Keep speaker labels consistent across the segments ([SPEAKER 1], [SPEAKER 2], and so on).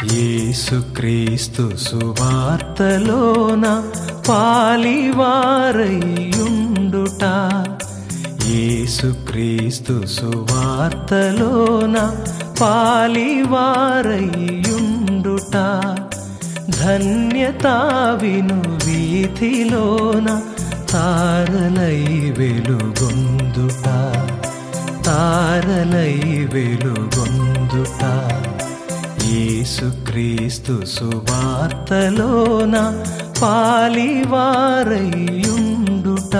[SPEAKER 1] యేసుక్రీస్తు సువార్తలోన పాలివారయ్యుండుట యేసుక్రీస్తు సువార్తలోన పాలివారయ్యుండుట ధన్యతా విను వీధిలోన తారలై వెలుగొందుట తారలై వెలుగొందుట యేసుక్రీస్తు సువార్తలోన పాలివారయ్యుండుట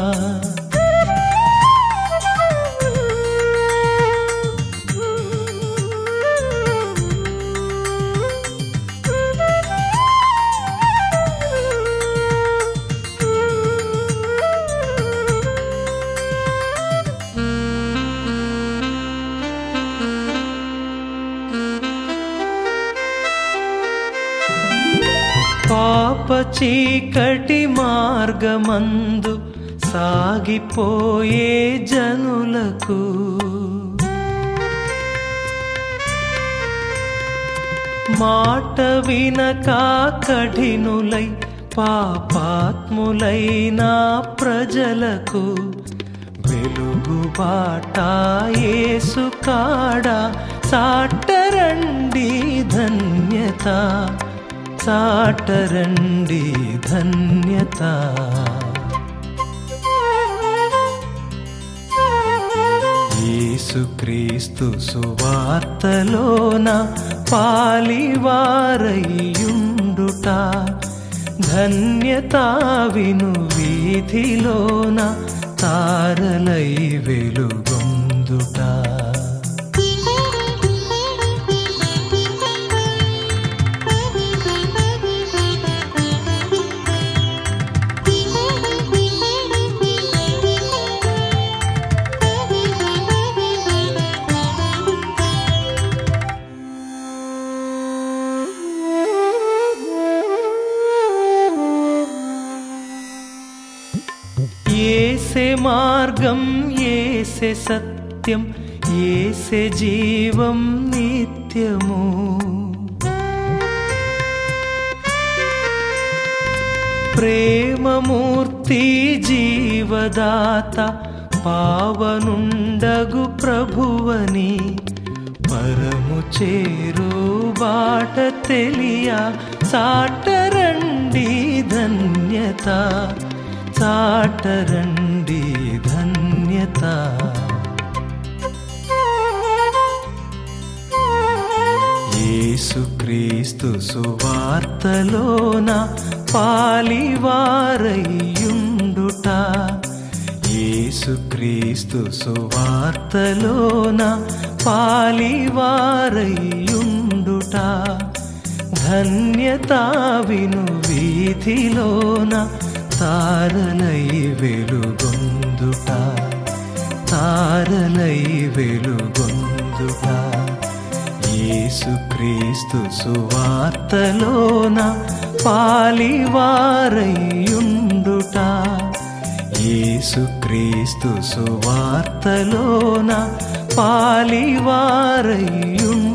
[SPEAKER 1] పాప చీకటి మార్గమందు సాగిపోయే జనులకు మాట వినక కఠినులై పాపాత్ములైన ప్రజలకు వెలుగు బాట యేసు కాడ సాటరండి ధన్యత సాటరండి ధన్యత యేసుక్రీస్తు సువార్తలోన పాలివారయ్యుండుట ధన్యతా విను వీధిలోన తారలై వెలుగొందుట ఏసే మార్గం ఏసే సత్యం ఏసే జీవం నిత్యము ప్రేమమూర్తి జీవదాత పావనుండగు ప్రభువని పరము చేరు బాట తెలియ సాటరండి ధన్యత చాటరండి ధన్యత యేసుక్రీస్తు సువార్తలోన పాలివారయ్యుండుట యేసుక్రీస్తు సువార్తలోన పాలివారయ్యుండుట ధన్యతా విను వీధిలోన తారలై వెలుగొందుట తారలై వెలుగొందుట యేసుక్రీస్తు సువార్తలోన పాలివారయ్యుండుట యేసుక్రీస్తు సువార్తలోన పాలివారయ్యుండుట